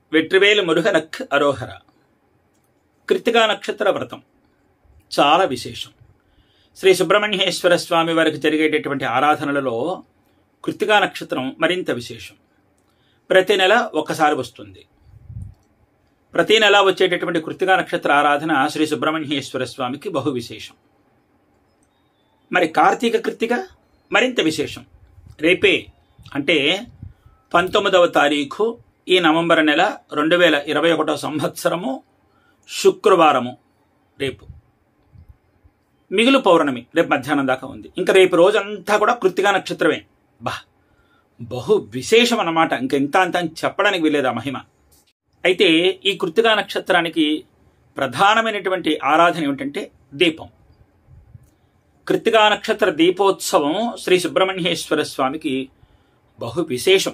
వెట్రివేలు మురుగనక్ అరోహర కృత్తికా నక్షత్ర వ్రతం చాలా విశేషం శ్రీ సుబ్రహ్మణ్యేశ్వర స్వామి వారికి జరిగేటటువంటి ఆరాధనలలో కృత్తికా నక్షత్రం మరింత విశేషం ప్రతి నెల ఒక్కసారి వస్తుంది ప్రతి నెల వచ్చేటటువంటి కృత్తికా నక్షత్ర ఆరాధన శ్రీ సుబ్రహ్మణ్యేశ్వర స్వామికి బహు విశేషం మరి కార్తీక కృత్తిక మరింత విశేషం రేపే అంటే పంతొమ్మిదవ తారీఖు ఈ నవంబర్ నెల రెండు వేల ఇరవై ఒకటో సంవత్సరము శుక్రవారము రేపు మిగులు పౌర్ణమి రేపు మధ్యాహ్నం దాకా ఉంది ఇంకా రేపు రోజంతా కూడా కృత్తికా నక్షత్రమే బా బహు విశేషం అన్నమాట ఇంక ఇంత అంత అని చెప్పడానికి వీలేదు ఆ మహిమ అయితే ఈ కృత్తికా నక్షత్రానికి ప్రధానమైనటువంటి ఆరాధన ఏమిటంటే దీపం కృత్తికా నక్షత్ర దీపోత్సవం శ్రీ సుబ్రహ్మణ్యేశ్వర స్వామికి బహు విశేషం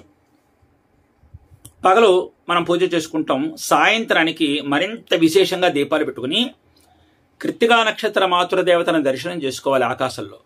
పగలు మనం పూజ చేసుకుంటాం సాయంత్రానికి మరింత విశేషంగా దీపాలు పెట్టుకుని కృత్తికా నక్షత్ర మాతృదేవతను దర్శనం చేసుకోవాలి ఆకాశంలో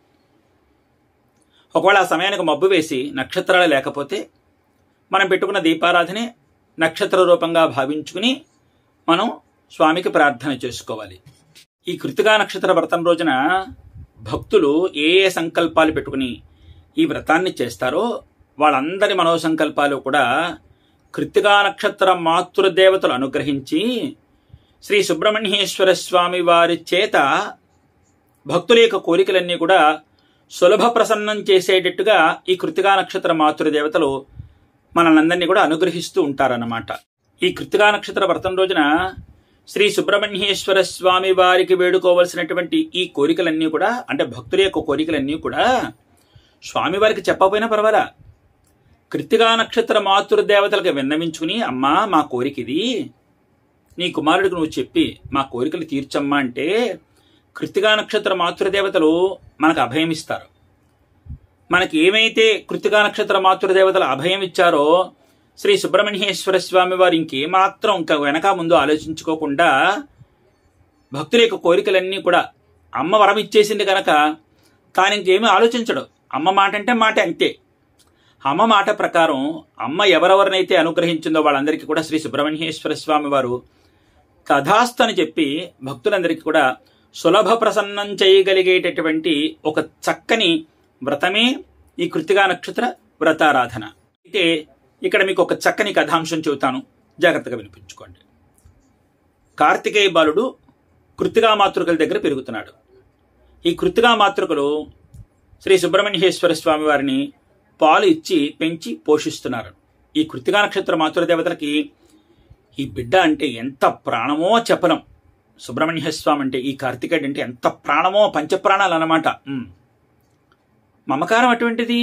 ఒకవేళ ఆ సమయానికి మబ్బు వేసి నక్షత్రాలు లేకపోతే మనం పెట్టుకున్న దీపారాధనే నక్షత్ర రూపంగా భావించుకుని మనం స్వామికి ప్రార్థన చేసుకోవాలి ఈ కృతికా నక్షత్ర వ్రతం రోజున భక్తులు ఏ ఏ సంకల్పాలు పెట్టుకుని ఈ వ్రతాన్ని చేస్తారో వాళ్ళందరి మనోసంకల్పాలు కూడా కృతికా నక్షత్ర మాతృదేవతలు అనుగ్రహించి శ్రీ సుబ్రహ్మణ్యేశ్వర స్వామి వారి చేత భక్తుల యొక్క కోరికలన్నీ కూడా సులభ ప్రసన్నం చేసేటట్టుగా ఈ కృతికా నక్షత్ర మాతృదేవతలు మనల్నందరినీ కూడా అనుగ్రహిస్తూ ఉంటారన్నమాట ఈ కృతికా నక్షత్ర వ్రతం రోజున శ్రీ సుబ్రహ్మణ్యేశ్వర స్వామి వారికి వేడుకోవలసినటువంటి ఈ కోరికలన్నీ కూడా అంటే భక్తుల యొక్క కోరికలన్నీ కూడా స్వామివారికి చెప్పకపోయినా పర్వాలా కృతికా నక్షత్ర మాతృదేవతలకు విన్నవించుకుని అమ్మా మా కోరిక ఇది నీ కుమారుడికి నువ్వు చెప్పి మా కోరికలు తీర్చమ్మా అంటే కృతికా నక్షత్ర మాతృదేవతలు మనకు అభయం ఇస్తారు మనకి ఏమైతే కృతికా నక్షత్ర మాతృదేవతలు అభయం ఇచ్చారో శ్రీ సుబ్రహ్మణ్యేశ్వర స్వామి వారు ఇంకేమాత్రం ఇంకా వెనక ముందు ఆలోచించుకోకుండా భక్తుల యొక్క కోరికలన్నీ కూడా అమ్మ వరం ఇచ్చేసింది కనుక తాను ఇంకేమీ ఆలోచించడు అమ్మ మాట అంటే మాట అంతే అమ్మ మాట ప్రకారం అమ్మ ఎవరెవరినైతే అనుగ్రహించిందో వాళ్ళందరికీ కూడా శ్రీ సుబ్రహ్మణ్యేశ్వర స్వామి వారు తథాస్తు అని చెప్పి భక్తులందరికీ కూడా సులభ ప్రసన్నం చేయగలిగేటటువంటి ఒక చక్కని వ్రతమే ఈ కృతికా నక్షత్ర వ్రతారాధన అయితే ఇక్కడ మీకు ఒక చక్కని కథాంశం చెబుతాను జాగ్రత్తగా వినిపించుకోండి కార్తికేయ బాలుడు కృతికా మాతృకల దగ్గర పెరుగుతున్నాడు ఈ కృతికా మాతృకలు శ్రీ సుబ్రహ్మణ్యేశ్వర స్వామి వారిని పాలు ఇచ్చి పెంచి పోషిస్తున్నారు ఈ కృతికా నక్షత్ర మాతృదేవతలకి ఈ బిడ్డ అంటే ఎంత ప్రాణమో చెప్పలం సుబ్రహ్మణ్య స్వామి అంటే ఈ కార్తికేయుడు అంటే ఎంత ప్రాణమో పంచప్రాణాలు అన్నమాట ఉమ్. మమకారం అటువంటిది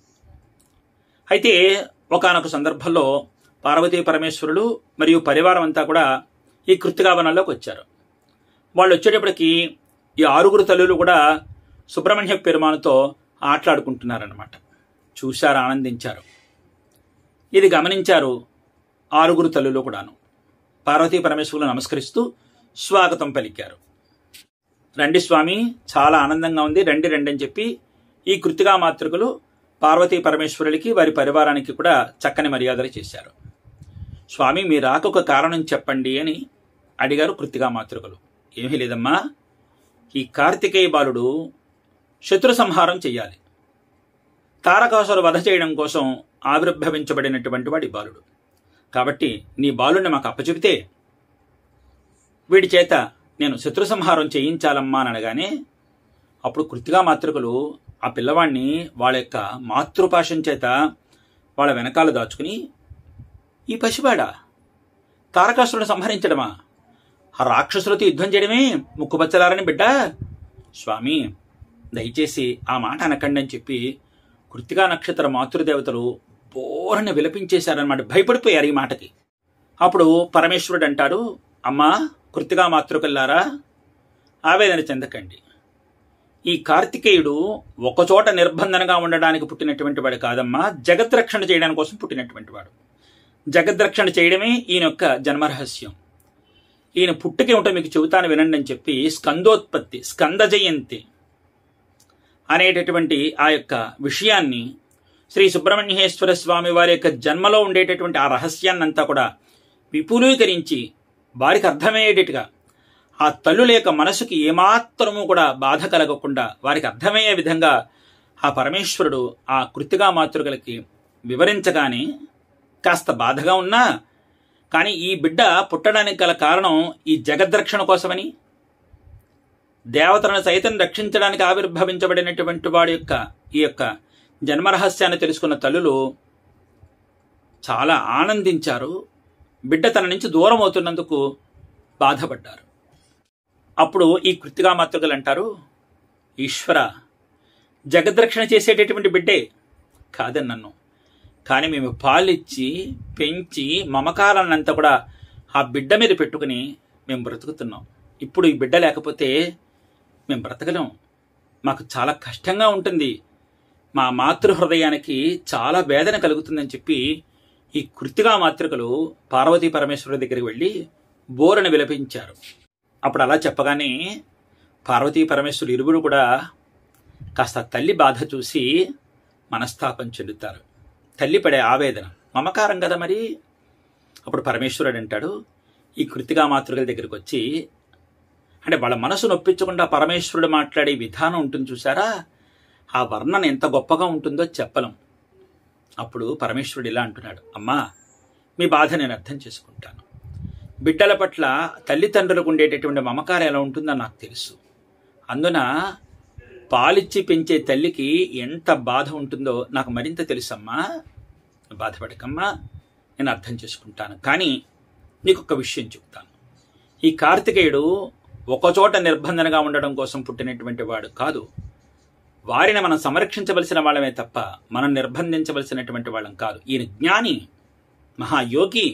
అయితే ఒకానొక సందర్భంలో పార్వతీ పరమేశ్వరులు మరియు పరివారం అంతా కూడా ఈ కృతికావనంలోకి వచ్చారు వాళ్ళు వచ్చేటప్పటికి ఈ ఆరుగురు తల్లులు కూడా సుబ్రహ్మణ్య పెరుమానుతో ఆటలాడుకుంటున్నారన్నమాట చూశారు ఆనందించారు ఇది గమనించారు ఆరుగురు తల్లులు కూడాను పార్వతీ పరమేశ్వరులు నమస్కరిస్తూ స్వాగతం పలికారు రండి స్వామి చాలా ఆనందంగా ఉంది రండి రండి అని చెప్పి ఈ కృతిగా మాతృకులు పార్వతీ పరమేశ్వరులకి వారి పరివారానికి కూడా చక్కని మర్యాదలు చేశారు స్వామి మీ రాక ఒక కారణం చెప్పండి అని అడిగారు కృతిగా మాతృకులు ఏమీ లేదమ్మా ఈ కార్తికేయ బాలుడు శత్రు సంహారం చెయ్యాలి తారకాసురు వధ చేయడం కోసం ఆవిర్భవించబడినటువంటి వాడి బాలుడు కాబట్టి నీ బాలుడిని మాకు అప్పచెపితే వీడి చేత నేను శత్రు సంహారం చేయించాలమ్మా అని అనగానే అప్పుడు కృతిగా మాతృకులు ఆ పిల్లవాడిని వాళ్ళ యొక్క మాతృపాశం చేత వాళ్ళ వెనకాల దాచుకుని ఈ పసివాడా తారకాసురుని సంహరించడమా ఆ రాక్షసులతో యుద్ధం చేయడమే ముక్కుపచ్చలారని బిడ్డ స్వామి దయచేసి ఆ మాట అనకండి అని చెప్పి కృతికా నక్షత్ర మాతృదేవతలు బోరని విలపించేశారనమాట భయపడిపోయారు ఈ మాటకి అప్పుడు పరమేశ్వరుడు అంటాడు అమ్మా కృతిగా మాతృకల్లారా ఆవేదన చెందకండి ఈ కార్తికేయుడు ఒకచోట నిర్బంధనగా ఉండడానికి పుట్టినటువంటి వాడు కాదమ్మా జగద్రక్షణ చేయడానికి కోసం పుట్టినటువంటి వాడు జగద్రక్షణ చేయడమే ఈయన యొక్క జన్మరహస్యం ఈయన పుట్టుక ఏమిటో మీకు చెబుతాను వినండి అని చెప్పి స్కందోత్పత్తి స్కంద జయంతి అనేటటువంటి ఆ యొక్క విషయాన్ని శ్రీ సుబ్రహ్మణ్యేశ్వర స్వామి వారి యొక్క జన్మలో ఉండేటటువంటి ఆ రహస్యాన్నంతా కూడా విపులీకరించి వారికి అర్థమయ్యేటట్టుగా ఆ తల్లుల యొక్క మనసుకి ఏమాత్రము కూడా బాధ కలగకుండా వారికి అర్థమయ్యే విధంగా ఆ పరమేశ్వరుడు ఆ కృతిగా మాతృకలకి వివరించగానే కాస్త బాధగా ఉన్నా కానీ ఈ బిడ్డ పుట్టడానికి గల కారణం ఈ జగద్రక్షణ కోసమని దేవతలను సైతం రక్షించడానికి ఆవిర్భవించబడినటువంటి వాడి యొక్క ఈ యొక్క జన్మరహస్యాన్ని తెలుసుకున్న తల్లులు చాలా ఆనందించారు బిడ్డ తన నుంచి దూరం అవుతున్నందుకు బాధపడ్డారు అప్పుడు ఈ కృతిగా మాతృకలు అంటారు ఈశ్వర జగద్రక్షణ చేసేటటువంటి బిడ్డే కాదని నన్ను కానీ మేము పాలిచ్చి పెంచి మమకారాన్నంతా కూడా ఆ బిడ్డ మీద పెట్టుకుని మేము బ్రతుకుతున్నాం ఇప్పుడు ఈ బిడ్డ లేకపోతే మేము బ్రతకలేం మాకు చాలా కష్టంగా ఉంటుంది మా మాతృ హృదయానికి చాలా వేదన కలుగుతుందని చెప్పి ఈ కృతిగా మాతృకలు పార్వతీ పరమేశ్వరుడి దగ్గరికి వెళ్ళి బోరని విలపించారు అప్పుడు అలా చెప్పగానే పార్వతీ పరమేశ్వరుడు ఇరువురు కూడా కాస్త తల్లి బాధ చూసి మనస్తాపం చెందుతారు తల్లి పడే ఆవేదన మమకారం కదా మరి అప్పుడు పరమేశ్వరుడు అంటాడు ఈ కృతిగా మాతృకల దగ్గరికి వచ్చి అంటే వాళ్ళ మనసు నొప్పించకుండా పరమేశ్వరుడు మాట్లాడే విధానం ఉంటుంది చూసారా ఆ వర్ణన ఎంత గొప్పగా ఉంటుందో చెప్పలం అప్పుడు పరమేశ్వరుడు ఇలా అంటున్నాడు అమ్మా మీ బాధ నేను అర్థం చేసుకుంటాను బిడ్డల పట్ల తల్లిదండ్రులకు ఉండేటటువంటి మమకారం ఎలా ఉంటుందో నాకు తెలుసు అందున పాలిచ్చి పెంచే తల్లికి ఎంత బాధ ఉంటుందో నాకు మరింత తెలుసమ్మా బాధపడకమ్మా నేను అర్థం చేసుకుంటాను కానీ నీకు ఒక విషయం చెప్తాను ఈ కార్తికేయుడు ఒకచోట నిర్బంధనగా ఉండడం కోసం పుట్టినటువంటి వాడు కాదు వారిని మనం సంరక్షించవలసిన వాళ్ళమే తప్ప మనం నిర్బంధించవలసినటువంటి వాళ్ళం కాదు ఈయన జ్ఞాని మహాయోగి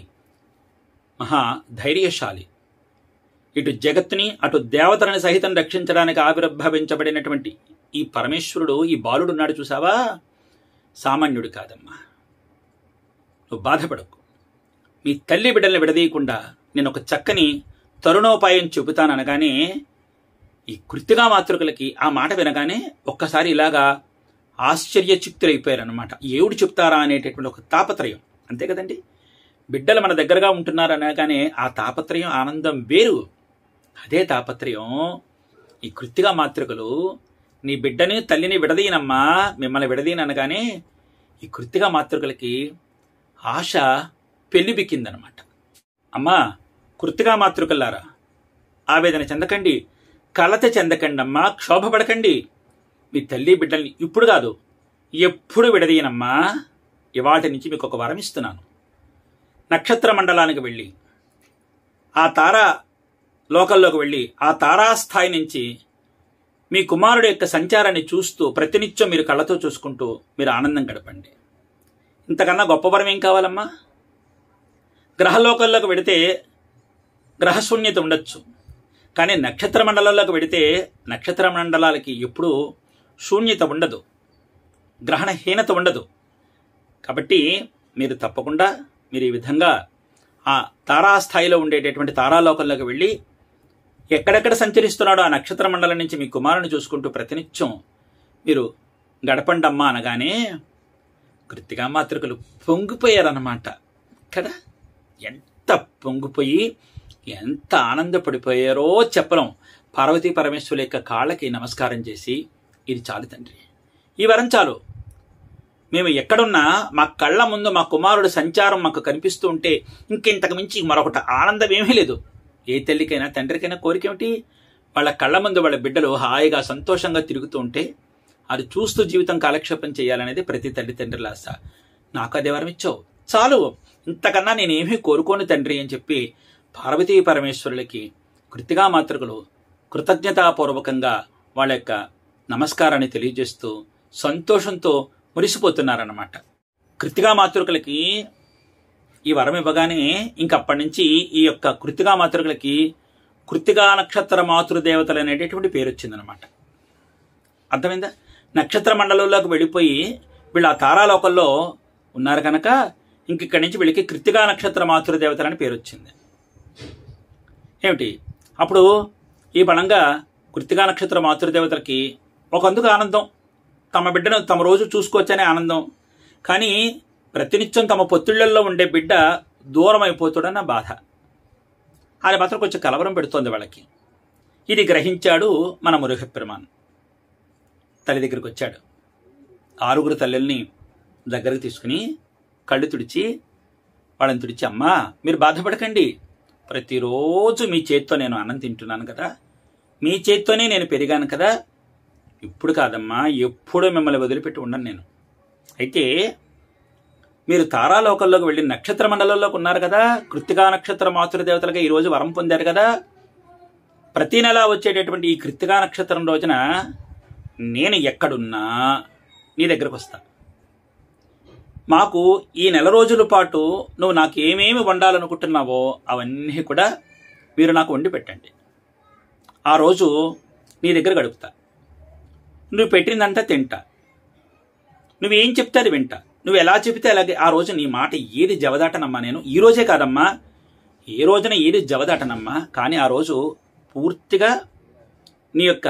మహా ధైర్యశాలి ఇటు జగత్తుని అటు దేవతలను సహితం రక్షించడానికి ఆవిర్భవించబడినటువంటి ఈ పరమేశ్వరుడు ఈ బాలుడు ఉన్నాడు చూసావా సామాన్యుడు కాదమ్మా నువ్వు బాధపడకు మీ తల్లి బిడ్డల్ని విడదీయకుండా నేను ఒక చక్కని తరుణోపాయం చెబుతాననగానే ఈ కృతిగా మాతృకలకి ఆ మాట వినగానే ఒక్కసారి ఇలాగా ఆశ్చర్యచిక్తులైపోయారనమాట ఏవుడు చెప్తారా అనేటటువంటి ఒక తాపత్రయం అంతే కదండి బిడ్డలు మన దగ్గరగా ఉంటున్నారు అనగానే ఆ తాపత్రయం ఆనందం వేరు అదే తాపత్రయం ఈ కృతిగా మాతృకలు నీ బిడ్డని తల్లిని విడదీనమ్మా మిమ్మల్ని విడదీననగానే ఈ కృతిగా మాతృకలకి ఆశ పెళ్లిబిక్కిందనమాట అమ్మా కృతిగా మాతృకల్లారా ఆవేదన చెందకండి కలత చెందకండి అమ్మా క్షోభపడకండి మీ తల్లి బిడ్డల్ని ఇప్పుడు కాదు ఎప్పుడు విడదీయనమ్మా ఇవాటి నుంచి మీకు ఒక వరం ఇస్తున్నాను నక్షత్ర మండలానికి వెళ్ళి ఆ తారా లోకల్లోకి వెళ్ళి ఆ తారాస్థాయి నుంచి మీ కుమారుడు యొక్క సంచారాన్ని చూస్తూ ప్రతినిత్యం మీరు కళ్ళతో చూసుకుంటూ మీరు ఆనందం గడపండి ఇంతకన్నా గొప్ప వరం ఏం కావాలమ్మా గ్రహలోకల్లోకి వెడితే గ్రహశూన్యత ఉండొచ్చు కానీ నక్షత్ర మండలంలోకి వెడితే నక్షత్ర మండలాలకి ఎప్పుడూ శూన్యత ఉండదు గ్రహణహీనత ఉండదు కాబట్టి మీరు తప్పకుండా మీరు ఈ విధంగా ఆ తారాస్థాయిలో ఉండేటటువంటి తారాలోకంలోకి వెళ్ళి ఎక్కడెక్కడ సంచరిస్తున్నాడో ఆ నక్షత్ర మండలం నుంచి మీ కుమారుని చూసుకుంటూ ప్రతినిత్యం మీరు గడపండమ్మా అనగానే కృతిగా మాతృకలు పొంగిపోయారన్నమాట కదా ఎంత పొంగిపోయి ఎంత ఆనందపడిపోయారో చెప్పలేం పార్వతీ పరమేశ్వరుల యొక్క కాళ్ళకి నమస్కారం చేసి ఇది చాలు తండ్రి ఈ వరం చాలు మేము ఎక్కడున్నా మా కళ్ళ ముందు మా కుమారుడు సంచారం మాకు కనిపిస్తూ ఉంటే ఇంకింతకు మించి మరొకటి ఆనందం ఏమీ లేదు ఏ తల్లికైనా తండ్రికైనా కోరిక ఏమిటి వాళ్ళ కళ్ళ ముందు వాళ్ళ బిడ్డలు హాయిగా సంతోషంగా తిరుగుతూ ఉంటే అది చూస్తూ జీవితం కాలక్షేపం చేయాలనేది ప్రతి తల్లిదండ్రుల ఆశ నాకు అదే వరం ఇచ్చావు చాలు ఇంతకన్నా నేనేమీ కోరుకోను తండ్రి అని చెప్పి పార్వతీ పరమేశ్వరులకి కృతిగా మాతృకులు కృతజ్ఞతాపూర్వకంగా వాళ్ళ యొక్క నమస్కారాన్ని తెలియజేస్తూ సంతోషంతో మురిసిపోతున్నారన్నమాట కృతిగా మాతృకులకి ఈ వరం ఇవ్వగానే ఇంక అప్పటి నుంచి ఈ యొక్క కృతిగా మాతృకులకి కృతిగా నక్షత్ర మాతృదేవతలు అనేటటువంటి పేరు వచ్చిందనమాట అర్థమైందా నక్షత్ర మండలంలోకి వెళ్ళిపోయి వీళ్ళు ఆ తారాలోకంలో ఉన్నారు కనుక ఇంక ఇక్కడి నుంచి వీళ్ళకి కృతిగా నక్షత్ర మాతృదేవతలు అని పేరు వచ్చింది ఏమిటి అప్పుడు ఈ బలంగా కృతిగా నక్షత్ర మాతృదేవతలకి ఒకందుకు ఆనందం తమ బిడ్డను తమ రోజు చూసుకోవచ్చనే ఆనందం కానీ ప్రతినిత్యం తమ పొత్తిళ్లలో ఉండే బిడ్డ దూరం అయిపోతాడన్న బాధ అది మాత్రం కొంచెం కలవరం పెడుతోంది వాళ్ళకి ఇది గ్రహించాడు మన మురుగపెరుమాన్ తల్లి దగ్గరికి వచ్చాడు ఆరుగురు తల్లుల్ని దగ్గరకు తీసుకుని కళ్ళు తుడిచి వాళ్ళని తుడిచి అమ్మా మీరు బాధపడకండి ప్రతిరోజు మీ చేత్తో నేను అన్నం తింటున్నాను కదా మీ చేత్తోనే నేను పెరిగాను కదా ఇప్పుడు కాదమ్మా ఎప్పుడూ మిమ్మల్ని వదిలిపెట్టి ఉండను నేను అయితే మీరు తారాలోకంలోకి వెళ్ళి నక్షత్ర మండలంలోకి ఉన్నారు కదా కృత్తికా నక్షత్ర మాతృదేవతలుగా ఈరోజు వరం పొందారు కదా ప్రతి నెల వచ్చేటటువంటి ఈ కృత్తికా నక్షత్రం రోజున నేను ఎక్కడున్నా నీ దగ్గరకు వస్తా మాకు ఈ నెల రోజుల పాటు నువ్వు నాకు ఏమేమి వండాలనుకుంటున్నావో అవన్నీ కూడా మీరు నాకు వండి పెట్టండి ఆ రోజు నీ దగ్గర గడుపుతా నువ్వు పెట్టిందంతా తింటా నువ్వేం చెప్తే అది వింటా నువ్వు ఎలా చెబితే అలాగే ఆ రోజు నీ మాట ఏది జవదాటనమ్మా నేను ఈ రోజే కాదమ్మా ఏ రోజున ఏది జవదాటనమ్మా కానీ ఆ రోజు పూర్తిగా నీ యొక్క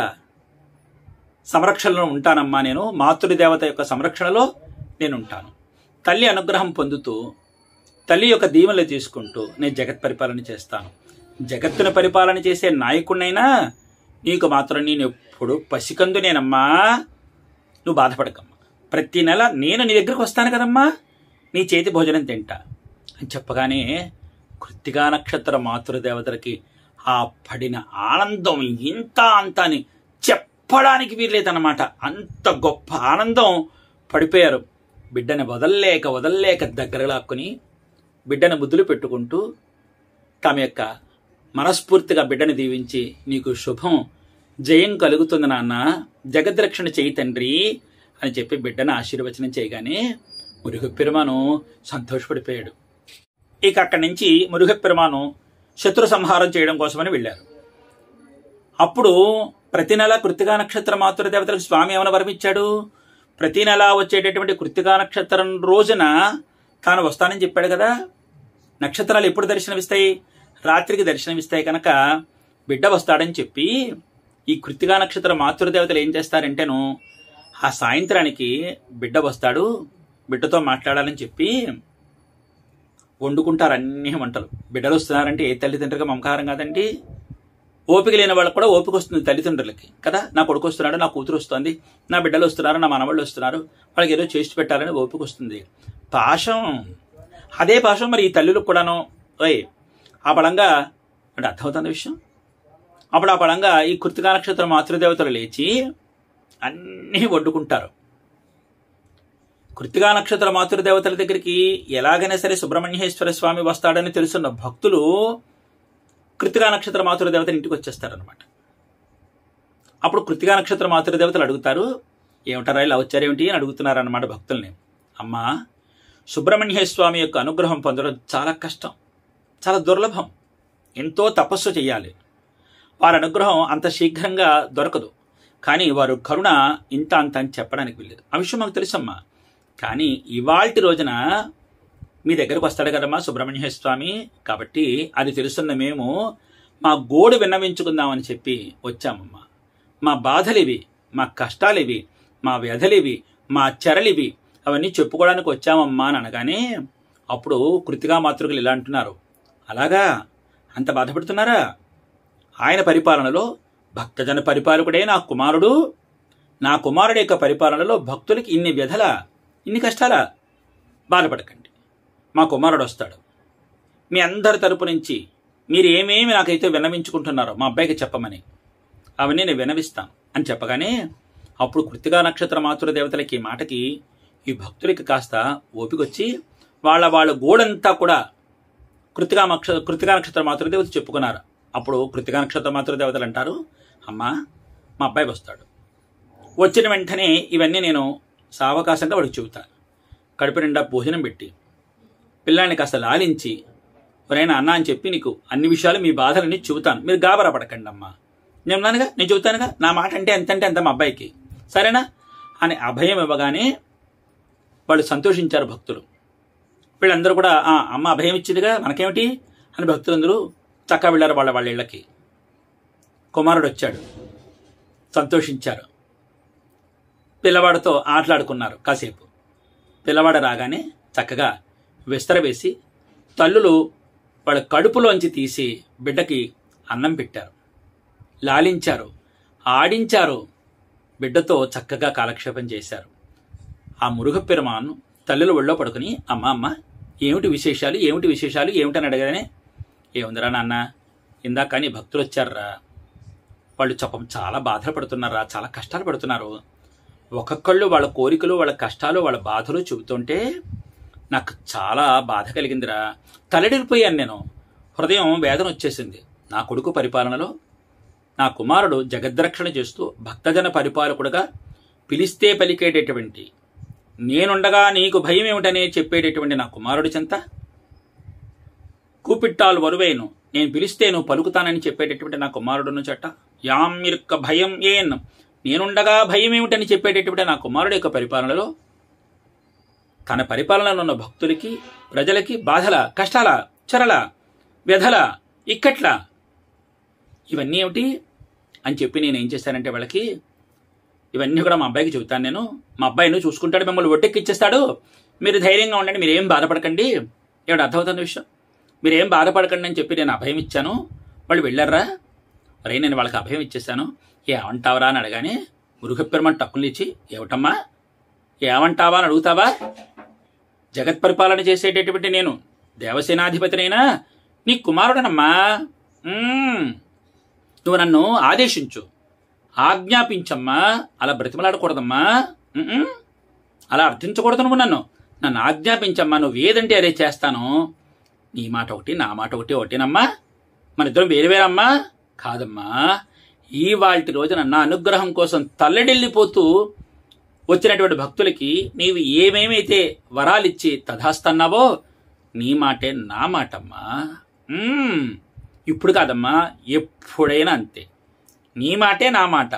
సంరక్షణలో ఉంటానమ్మా నేను మాతృదేవత యొక్క సంరక్షణలో నేను ఉంటాను తల్లి అనుగ్రహం పొందుతూ తల్లి యొక్క దీవెనలు తీసుకుంటూ నేను జగత్ పరిపాలన చేస్తాను జగత్తును పరిపాలన చేసే నాయకుడినైనా నీకు మాత్రం నేను ఎప్పుడు పసికందునేనమ్మా నువ్వు బాధపడకమ్మా ప్రతి నెల నేను నీ దగ్గరకు వస్తాను కదమ్మా నీ చేతి భోజనం తింటా అని చెప్పగానే కృత్తిగా నక్షత్ర మాతృదేవతలకి ఆ పడిన ఆనందం ఇంత అంత అని చెప్పడానికి వీల్లేదన్నమాట అంత గొప్ప ఆనందం పడిపోయారు బిడ్డని వదల్లేక వదల్లేక దగ్గర లాక్కుని బిడ్డను ముద్దులు పెట్టుకుంటూ తమ యొక్క మనస్ఫూర్తిగా బిడ్డని దీవించి నీకు శుభం జయం కలుగుతుంది నాన్న జగద్రక్షణ చేయి తండ్రి అని చెప్పి బిడ్డను ఆశీర్వచనం చేయగానే మురుగపెరుమాను సంతోషపడిపోయాడు ఇక అక్కడి నుంచి మురుగపెరుమాను శత్రు సంహారం చేయడం కోసమని వెళ్ళారు అప్పుడు ప్రతి నెల కృతికా నక్షత్ర మాతృదేవతలకు స్వామి ఏమైనా వరమిచ్చాడు ప్రతి నెల వచ్చేటటువంటి కృతికా నక్షత్రం రోజున తాను వస్తానని చెప్పాడు కదా నక్షత్రాలు ఎప్పుడు దర్శనమిస్తాయి రాత్రికి దర్శనమిస్తాయి కనుక బిడ్డ వస్తాడని చెప్పి ఈ కృతికా నక్షత్ర మాతృదేవతలు ఏం చేస్తారంటేను ఆ సాయంత్రానికి బిడ్డ వస్తాడు బిడ్డతో మాట్లాడాలని చెప్పి వండుకుంటారు అన్ని వంటలు బిడ్డలు వస్తున్నారంటే ఏ తల్లిదండ్రులుగా మమకారం కాదండి ఓపిక లేని వాళ్ళకి కూడా ఓపిక వస్తుంది తల్లిదండ్రులకి కదా నా కొడుకు వస్తున్నాడు నా కూతురు వస్తుంది నా బిడ్డలు వస్తున్నారు నా మనవాళ్ళు వస్తున్నారు వాళ్ళకి ఏదో చేసి పెట్టాలని ఓపిక వస్తుంది పాశం అదే పాశం మరి ఈ తల్లులకు కూడాను ఓయ్ ఆ బలంగా అంటే అర్థమవుతుంది విషయం అప్పుడు ఆ బలంగా ఈ కృతికా నక్షత్ర మాతృదేవతలు లేచి అన్నీ వండుకుంటారు కృతికా నక్షత్ర మాతృదేవతల దగ్గరికి ఎలాగైనా సరే సుబ్రహ్మణ్యేశ్వర స్వామి వస్తాడని తెలుసున్న భక్తులు కృతికా నక్షత్ర మాతృదేవతల ఇంటికి వచ్చేస్తారనమాట అప్పుడు కృతికా నక్షత్ర మాతృదేవతలు అడుగుతారు ఏమిటారా ఇలా వచ్చారేమిటి అని అడుగుతున్నారు అనమాట భక్తుల్ని అమ్మా సుబ్రహ్మణ్య స్వామి యొక్క అనుగ్రహం పొందడం చాలా కష్టం చాలా దుర్లభం ఎంతో తపస్సు చేయాలి వారి అనుగ్రహం అంత శీఘ్రంగా దొరకదు కానీ వారు కరుణ ఇంత అంత అని చెప్పడానికి వెళ్ళలేదు ఆ విషయం మాకు తెలుసమ్మా కానీ ఇవాల్టి రోజున మీ దగ్గరకు వస్తాడు కదమ్మా సుబ్రహ్మణ్య స్వామి కాబట్టి అది తెలుస్తున్న మేము మా గోడు విన్నవించుకుందామని చెప్పి వచ్చామమ్మా మా బాధలివి మా కష్టాలివి మా వ్యధలివి మా చెరలివి అవన్నీ చెప్పుకోవడానికి వచ్చామమ్మా అని అనగానే అప్పుడు కృతిగా మాతృకులు ఇలా అంటున్నారు అలాగా అంత బాధపడుతున్నారా ఆయన పరిపాలనలో భక్తజన పరిపాలకుడే నా కుమారుడు నా కుమారుడి యొక్క పరిపాలనలో భక్తులకి ఇన్ని వ్యధల ఇన్ని కష్టాలా బాధపడకండి మా కుమారుడు వస్తాడు మీ అందరి తరపు నుంచి మీరు ఏమేమి నాకైతే విన్నవించుకుంటున్నారో మా అబ్బాయికి చెప్పమని అవన్నీ నేను వినవిస్తాను అని చెప్పగానే అప్పుడు కృతిగా నక్షత్ర మాతృ దేవతలకి ఈ మాటకి ఈ భక్తులకి కాస్త ఓపికొచ్చి వాళ్ళ వాళ్ళ గోడంతా కూడా కృతిగా నక్ష కృతికా నక్షత్ర మాతృదేవత చెప్పుకున్నారు అప్పుడు కృతికా నక్షత్ర మాతృదేవతలు అంటారు అమ్మా మా అబ్బాయి వస్తాడు వచ్చిన వెంటనే ఇవన్నీ నేను సావకాశంగా వాడికి చెబుతాను కడుపు నిండా భోజనం పెట్టి పిల్లాన్ని కాస్త లాలించి ఎవరైనా అన్న అని చెప్పి నీకు అన్ని విషయాలు మీ బాధలన్నీ చెబుతాను మీరు గాబరా పడకండి అమ్మా నేను ఉన్నానుగా నేను చెబుతానుగా నా మాట అంటే ఎంతంటే అంత మా అబ్బాయికి సరేనా అని అభయం ఇవ్వగానే వాళ్ళు సంతోషించారు భక్తులు వీళ్ళందరూ కూడా "ఆ, అమ్మ అభయం ఇచ్చిందిగా మనకేమిటి అని భక్తులందరూ చక్కా వెళ్ళారు వాళ్ళ వాళ్ళ ఇళ్ళకి కుమారుడు వచ్చాడు సంతోషించారు పిల్లవాడితో ఆటలాడుకున్నారు కాసేపు పిల్లవాడు రాగానే చక్కగా విస్తర వేసి తల్లులు వాళ్ళ కడుపులోంచి తీసి బిడ్డకి అన్నం పెట్టారు లాలించారు ఆడించారు బిడ్డతో చక్కగా కాలక్షేపం చేశారు ఆ మురుగపెరుమాన్ తల్లుల ఒళ్ళో పడుకుని అమ్మ అమ్మ ఏమిటి విశేషాలు ఏమిటి విశేషాలు ఏమిటని అడగగానే ఏముందిరా నాన్న ఇందాక నీ భక్తులు వచ్చారా వాళ్ళు చెప్పం చాలా బాధలు పడుతున్నారా చాలా కష్టాలు పడుతున్నారు ఒక్కొక్కళ్ళు వాళ్ళ కోరికలు వాళ్ళ కష్టాలు వాళ్ళ బాధలు చెబుతుంటే నాకు చాలా బాధ కలిగిందిరా తలడిల్లిపోయాను నేను హృదయం వేదన వచ్చేసింది నా కొడుకు పరిపాలనలో నా కుమారుడు జగద్రక్షణ చేస్తూ భక్తజన పరిపాలకుడుగా పిలిస్తే పలికేటటువంటి నేనుండగా నీకు భయం ఏమిటనే చెప్పేటటువంటి నా కుమారుడి చెంత కూపిట్టాలు వరువేను నేను పిలిస్తే నువ్వు పలుకుతానని చెప్పేటటువంటి నా కుమారుడును చట్ట యామ్మిర్క భయం ఏన్ నేనుండగా భయం ఏమిటని చెప్పేటటువంటి నా కుమారుడి యొక్క పరిపాలనలో తన పరిపాలనలో ఉన్న భక్తులకి ప్రజలకి బాధల కష్టాల చెరల వ్యధల ఇక్కట్ల ఇవన్నీ ఏమిటి అని చెప్పి నేను ఏం చేశానంటే వాళ్ళకి ఇవన్నీ కూడా మా అబ్బాయికి చెబుతాను నేను మా అబ్బాయిని చూసుకుంటాడు మిమ్మల్ని ఒట్టెక్కిచ్చేస్తాడు మీరు ధైర్యంగా ఉండండి మీరు ఏం బాధపడకండి ఏమిటి అర్థమవుతున్న విషయం మీరు ఏం బాధపడకండి అని చెప్పి నేను అభయం ఇచ్చాను వాళ్ళు వెళ్ళారా అరే నేను వాళ్ళకి అభయం ఇచ్చేసాను ఏమంటావరా అని అడగానే మురుగపెరమని టక్కులు ఇచ్చి ఏమిటమ్మా ఏమంటావా అని అడుగుతావా జగత్ పరిపాలన చేసేటటువంటి నేను దేవసేనాధిపతినైనా నీ కుమారుడనమ్మా మ్మ్. నువ్వు నన్ను ఆదేశించు ఆజ్ఞాపించమ్మా అలా బ్రతిమలాడకూడదమ్మా మ్మ్. అలా అర్థించకూడదు నువ్వు నన్ను నన్ను ఆజ్ఞాపించమ్మా నువ్వు ఏదంటే అదే చేస్తాను నీ మాట ఒకటి నా మాట ఒకటి ఒకటేనమ్మా మన ఇద్దరం వేరు వేరమ్మా కాదమ్మా ఈ వాటి రోజున నా అనుగ్రహం కోసం తల్లడిల్లిపోతూ వచ్చినటువంటి భక్తులకి నీవు ఏమేమైతే వరాలిచ్చి తధాస్తన్నావో నీ మాటే నా మాటమ్మా మ్మ్. ఇప్పుడు కాదమ్మా ఎప్పుడైనా అంతే నీ మాటే నా మాట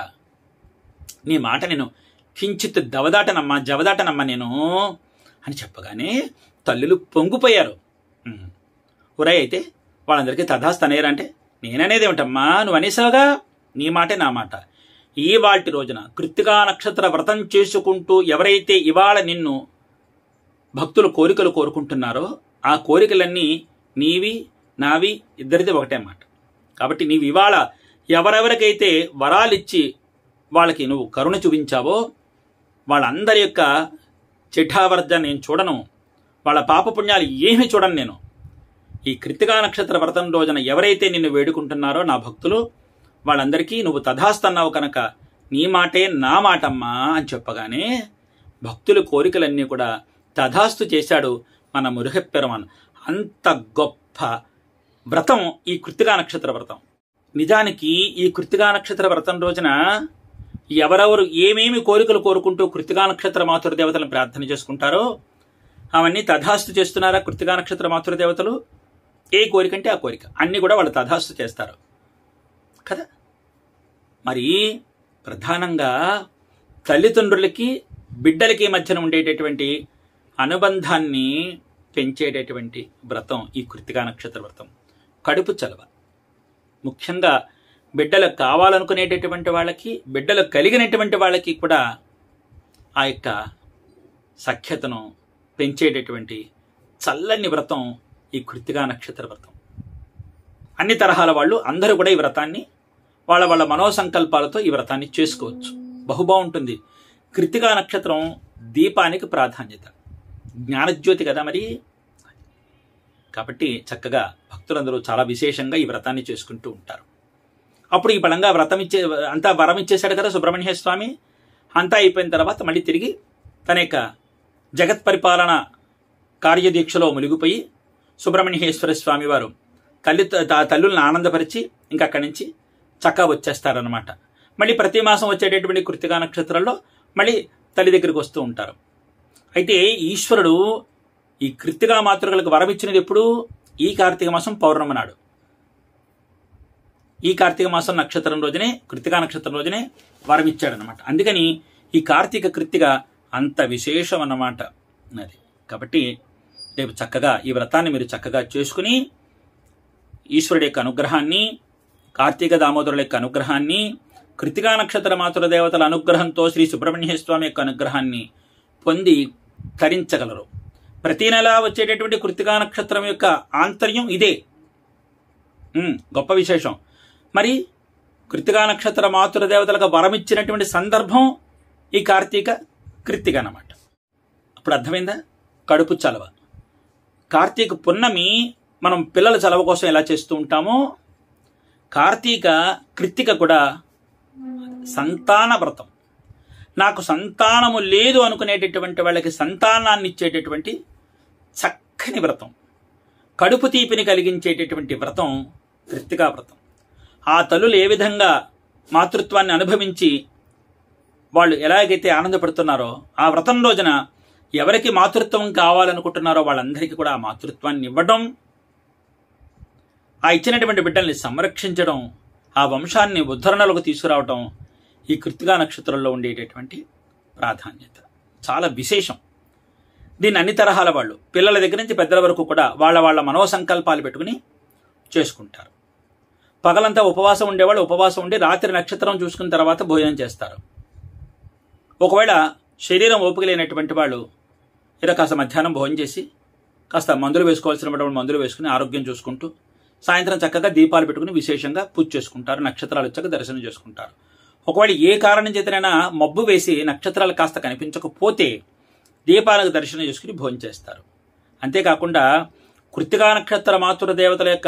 నీ మాట నేను కించిత్ దవదాటనమ్మా జవదాటనమ్మా నేను అని చెప్పగానే తల్లులు పొంగిపోయారు మ్మ్. ఒరే అయితే వాళ్ళందరికీ తథాస్తనేరా అంటే నేననేది ఏమిటమ్మా నువ్వు అనేసావుగా నీ మాటే నా మాట ఈ వాటి రోజున కృత్తికా నక్షత్ర వ్రతం చేసుకుంటూ ఎవరైతే ఇవాళ నిన్ను భక్తులు కోరికలు కోరుకుంటున్నారో ఆ కోరికలన్నీ నీవి నావి ఇద్దరిది ఒకటే మాట కాబట్టి నీవు ఇవాళ ఎవరెవరికైతే వరాలిచ్చి వాళ్ళకి నువ్వు కరుణ చూపించావో వాళ్ళందరి యొక్క చిఠావర్జ నేను చూడను వాళ్ళ పాపపుణ్యాలు ఏమీ చూడను నేను ఈ కృతికా నక్షత్ర వ్రతం రోజున ఎవరైతే నిన్ను వేడుకుంటున్నారో నా భక్తులు వాళ్ళందరికీ నువ్వు తథాస్తన్నావు కనుక నీ మాటే నా మాటమ్మా అని చెప్పగానే భక్తుల కోరికలన్నీ కూడా తథాస్తు చేశాడు మన మురుగపెరమన్ అంత గొప్ప వ్రతం ఈ కృతికా నక్షత్ర వ్రతం నిజానికి ఈ కృతికా నక్షత్ర వ్రతం రోజున ఎవరెవరు ఏమేమి కోరికలు కోరుకుంటూ కృతికా నక్షత్ర మాతృదేవతలను ప్రార్థన చేసుకుంటారో అవన్నీ తథాస్తు చేస్తున్నారా కృతికా నక్షత్ర మాతృదేవతలు ఏ కోరిక అంటే ఆ కోరిక అన్ని కూడా వాళ్ళు తథాస్తు చేస్తారు కదా మరి ప్రధానంగా తల్లిదండ్రులకి బిడ్డలకి మధ్యన ఉండేటటువంటి అనుబంధాన్ని పెంచేటటువంటి వ్రతం ఈ కృతికా నక్షత్ర వ్రతం కడుపు చలవ ముఖ్యంగా బిడ్డలకు కావాలనుకునేటటువంటి వాళ్ళకి బిడ్డలు కలిగినటువంటి వాళ్ళకి కూడా ఆ యొక్క సఖ్యతను పెంచేటటువంటి చల్లని వ్రతం ఈ కృతిగా నక్షత్ర వ్రతం అన్ని తరహాల వాళ్ళు అందరూ కూడా ఈ వ్రతాన్ని వాళ్ళ వాళ్ళ మనోసంకల్పాలతో ఈ వ్రతాన్ని చేసుకోవచ్చు బహు బాగుంటుంది కృతికా నక్షత్రం దీపానికి ప్రాధాన్యత జ్ఞానజ్యోతి కదా మరి కాబట్టి చక్కగా భక్తులందరూ చాలా విశేషంగా ఈ వ్రతాన్ని చేసుకుంటూ ఉంటారు అప్పుడు ఈ బలంగా వ్రతం ఇచ్చే అంతా వరం ఇచ్చేశాడు కదా సుబ్రహ్మణ్య స్వామి అంతా అయిపోయిన తర్వాత మళ్ళీ తిరిగి తన యొక్క జగత్ పరిపాలన కార్యదీక్షలో మునిగిపోయి సుబ్రహ్మణ్యేశ్వర స్వామి వారు తల్లి త- తల్లులను ఆనందపరిచి ఇంకా అక్కడి నుంచి చక్కా వచ్చేస్తారనమాట మళ్ళీ ప్రతి మాసం వచ్చేటటువంటి కృతికా నక్షత్రాల్లో మళ్ళీ తల్లి దగ్గరికి వస్తూ ఉంటారు అయితే ఈశ్వరుడు ఈ కృత్తిగా మాతృకలకు వరం ఇచ్చినది ఎప్పుడు ఈ కార్తీక మాసం పౌర్ణమి నాడు ఈ కార్తీక మాసం నక్షత్రం రోజునే కృతికా నక్షత్రం రోజునే వరం ఇచ్చాడనమాట అందుకని ఈ కార్తీక కృత్తిక అంత విశేషం అన్నమాట అది కాబట్టి రేపు చక్కగా ఈ వ్రతాన్ని మీరు చక్కగా చేసుకుని ఈశ్వరుడి యొక్క అనుగ్రహాన్ని కార్తీక దామోదరుల యొక్క అనుగ్రహాన్ని కృతికా నక్షత్ర మాతృ దేవతల అనుగ్రహంతో శ్రీ సుబ్రహ్మణ్య స్వామి యొక్క అనుగ్రహాన్ని పొంది తరించగలరు ప్రతి నెల వచ్చేటటువంటి కృతికా నక్షత్రం యొక్క ఆంతర్యం ఇదే ఉమ్, గొప్ప విశేషం మరి కృతికా నక్షత్ర మాతృదేవతలకు వరమిచ్చినటువంటి సందర్భం ఈ కార్తీక కృత్తిక అన్నమాట అప్పుడు అర్థమైందా కడుపు చలవ కార్తీక పున్నమి మనం పిల్లల చలవ కోసం ఎలా చేస్తూ ఉంటామో కార్తీక కృత్తిక కూడా సంతాన వ్రతం నాకు సంతానము లేదు అనుకునేటటువంటి వాళ్ళకి సంతానాన్ని ఇచ్చేటటువంటి చక్కని వ్రతం కడుపు తీపిని కలిగించేటటువంటి వ్రతం కృత్తికా వ్రతం ఆ తల్లులు ఏ విధంగా మాతృత్వాన్ని అనుభవించి వాళ్ళు ఎలాగైతే ఆనందపడుతున్నారో ఆ వ్రతం రోజున ఎవరికి మాతృత్వం కావాలనుకుంటున్నారో వాళ్ళందరికీ కూడా ఆ మాతృత్వాన్ని ఇవ్వడం ఆ ఇచ్చినటువంటి బిడ్డల్ని సంరక్షించడం ఆ వంశాన్ని ఉద్ధరణలకు తీసుకురావటం ఈ కృతికా నక్షత్రంలో ఉండేటటువంటి ప్రాధాన్యత చాలా విశేషం దీన్ని అన్ని తరహాల వాళ్ళు పిల్లల దగ్గర నుంచి పెద్దల వరకు కూడా వాళ్ళ వాళ్ళ మనోసంకల్పాలు పెట్టుకుని చేసుకుంటారు పగలంతా ఉపవాసం ఉండేవాళ్ళు ఉపవాసం ఉండి రాత్రి నక్షత్రం చూసుకున్న తర్వాత భోజనం చేస్తారు ఒకవేళ శరీరం ఓపిక లేనటువంటి వాళ్ళు ఏదో కాస్త మధ్యాహ్నం భోజనం చేసి కాస్త మందులు వేసుకోవాల్సినటువంటి మందులు వేసుకుని ఆరోగ్యం చూసుకుంటూ సాయంత్రం చక్కగా దీపాలు పెట్టుకుని విశేషంగా పూజ చేసుకుంటారు నక్షత్రాలు వచ్చాక దర్శనం చేసుకుంటారు ఒకవేళ ఏ కారణం చేతనైనా మబ్బు వేసి నక్షత్రాలు కాస్త కనిపించకపోతే దీపాలకు దర్శనం చేసుకుని భోజనం చేస్తారు అంతేకాకుండా కృతికా నక్షత్ర మాతృ దేవతల యొక్క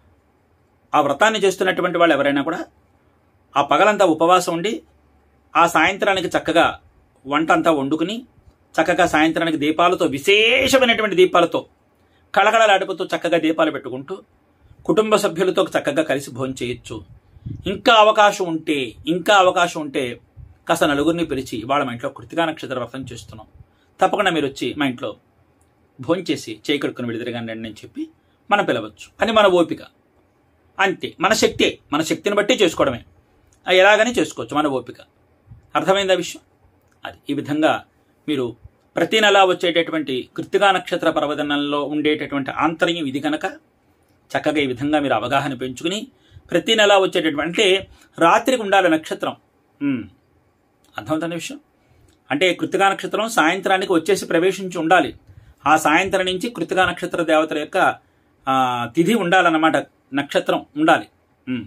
ఆ వ్రతాన్ని చేస్తున్నటువంటి వాళ్ళు ఎవరైనా కూడా ఆ పగలంతా ఉపవాసం ఉండి ఆ సాయంత్రానికి చక్కగా వంట అంతా వండుకుని చక్కగా సాయంత్రానికి దీపాలతో విశేషమైనటువంటి దీపాలతో కళకళలాడిపోతూ చక్కగా దీపాలు పెట్టుకుంటూ కుటుంబ సభ్యులతో చక్కగా కలిసి భోజనం చేయొచ్చు ఇంకా అవకాశం ఉంటే ఇంకా అవకాశం ఉంటే కాస్త నలుగురిని పిలిచి వాళ్ళ మా ఇంట్లో కృతికా నక్షత్ర వ్రతం చేస్తున్నాం తప్పకుండా మీరు వచ్చి మా ఇంట్లో భోజనం చేసి చేయి కడుక్కుని విడిదిరగానే అని చెప్పి మనం పిలవచ్చు అని మన ఓపిక అంతే మన శక్తే మన శక్తిని బట్టి చేసుకోవడమే అది ఎలాగని చేసుకోవచ్చు మన ఓపిక అర్థమైందా విషయం అది ఈ విధంగా మీరు ప్రతి నెల వచ్చేటటువంటి కృతికా నక్షత్ర పర్వదనంలో ఉండేటటువంటి ఆంతర్యం ఇది కనుక చక్కగా ఈ విధంగా మీరు అవగాహన పెంచుకుని ప్రతి నెల వచ్చేటటువంటి అంటే రాత్రికి ఉండాలి నక్షత్రం ఉమ్. అర్థమవుతున్న విషయం అంటే కృతికా నక్షత్రం సాయంత్రానికి వచ్చేసి ప్రవేశించి ఉండాలి ఆ సాయంత్రం నుంచి కృతికా నక్షత్ర దేవతల యొక్క ఆ, తిథి ఉండాలన్నమాట నక్షత్రం ఉండాలి ఉమ్.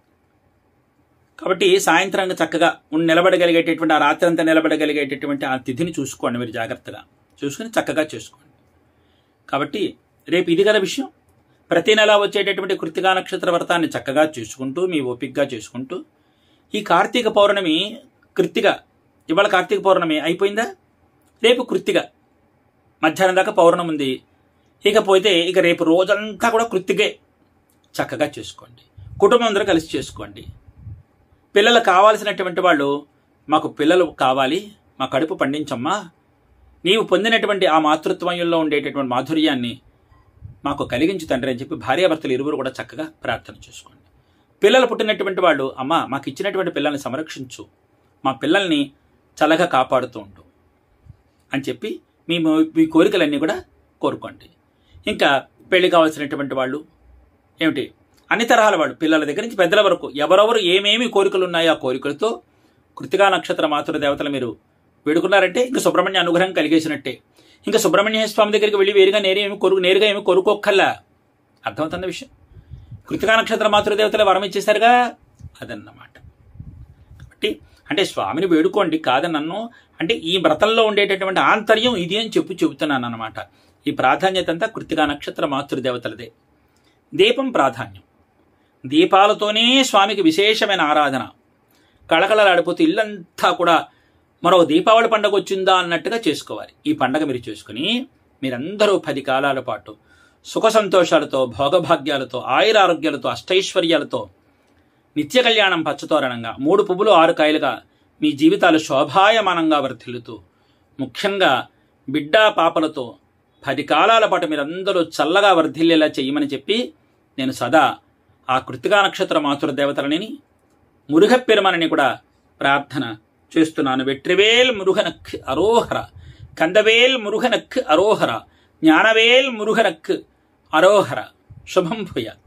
కాబట్టి సాయంత్రం చక్కగా ఉన్- నిలబడగలిగేటటువంటి ఆ రాత్రి అంతా నిలబడగలిగేటటువంటి ఆ తిథిని చూసుకోండి మీరు జాగ్రత్తగా చూసుకుని చక్కగా చేసుకోండి కాబట్టి రేపు ఇది గల విషయం ప్రతి నెల వచ్చేటటువంటి కృతికా నక్షత్ర వ్రతాన్ని చక్కగా చేసుకుంటూ మీ ఓపికగా చేసుకుంటూ ఈ కార్తీక పౌర్ణమి కృత్తిక ఇవాళ కార్తీక పౌర్ణమి అయిపోయిందా రేపు కృత్తిక మధ్యాహ్నం దాకా పౌర్ణమి ఉంది ఇకపోతే ఇక రేపు రోజంతా కూడా కృత్తికే చక్కగా చేసుకోండి కుటుంబం అందరూ కలిసి చేసుకోండి పిల్లలు కావాల్సినటువంటి వాళ్ళు మాకు పిల్లలు కావాలి మా కడుపు పండించమ్మా నీవు పొందినటువంటి ఆ మాతృత్వయంలో ఉండేటటువంటి మాధుర్యాన్ని మాకు కలిగించు తండ్రి అని చెప్పి భార్యాభర్తలు ఇరువురు కూడా చక్కగా ప్రార్థన చేసుకోండి పిల్లలు పుట్టినటువంటి వాళ్ళు అమ్మా మాకు ఇచ్చినటువంటి పిల్లల్ని సంరక్షించు మా పిల్లల్ని చల్లగా కాపాడుతూ ఉండు అని చెప్పి మీ మీ కోరికలన్నీ కూడా కోరుకోండి ఇంకా పెళ్లి కావాల్సినటువంటి వాళ్ళు ఏమిటి అన్ని తరహాల వాళ్ళు పిల్లల దగ్గర నుంచి పెద్దల వరకు ఎవరెవరు ఏమేమి కోరికలు ఉన్నాయో ఆ కోరికలతో కృతికా నక్షత్ర మాతృ దేవతలు మీరు వేడుకున్నారంటే ఇంకా సుబ్రహ్మణ్య అనుగ్రహం కలిగేసినట్టే ఇంకా సుబ్రహ్మణ్య స్వామి దగ్గరికి వెళ్ళి వేరుగా నేరే ఏమి కొరుకు నేరుగా ఏమి కొరుకోక్కల్లా అర్థమవుతున్న విషయం కృతికా నక్షత్ర మాతృదేవతలు వరం ఇచ్చేశారుగా అదన్నమాట కాబట్టి అంటే స్వామిని వేడుకోండి కాదని నన్ను అంటే ఈ వ్రతంలో ఉండేటటువంటి ఆంతర్యం ఇది అని చెప్పి చెబుతున్నాను అనమాట ఈ ప్రాధాన్యత అంతా కృతికా నక్షత్ర మాతృదేవతలదే దీపం ప్రాధాన్యం దీపాలతోనే స్వామికి విశేషమైన ఆరాధన కళకళలాడిపోతే ఇల్లంతా కూడా మరో దీపావళి పండగ వచ్చిందా అన్నట్టుగా చేసుకోవాలి ఈ పండగ మీరు చేసుకుని మీరందరూ పది కాలాల పాటు సుఖ సంతోషాలతో భోగభాగ్యాలతో ఆయురారోగ్యాలతో అష్టైశ్వర్యాలతో నిత్య కళ్యాణం పచ్చతోరణంగా మూడు పువ్వులు ఆరు కాయలుగా మీ జీవితాలు శోభాయమానంగా వర్ధిల్లుతూ ముఖ్యంగా బిడ్డా పాపలతో పది కాలాల పాటు మీరందరూ చల్లగా వర్ధిల్లేలా చెయ్యమని చెప్పి నేను సదా ఆ కృతికా నక్షత్ర మాతృదేవతలని మురుగపెరుమనని కూడా ప్రార్థన చేస్తున్నాను వెట్రివేల్ మురుగనక్ అరోహర కందవేల్ మురుగనక్ అరోహర జ్ఞానవేల్ మురుగనక్ అరోహర శుభం భూయాత్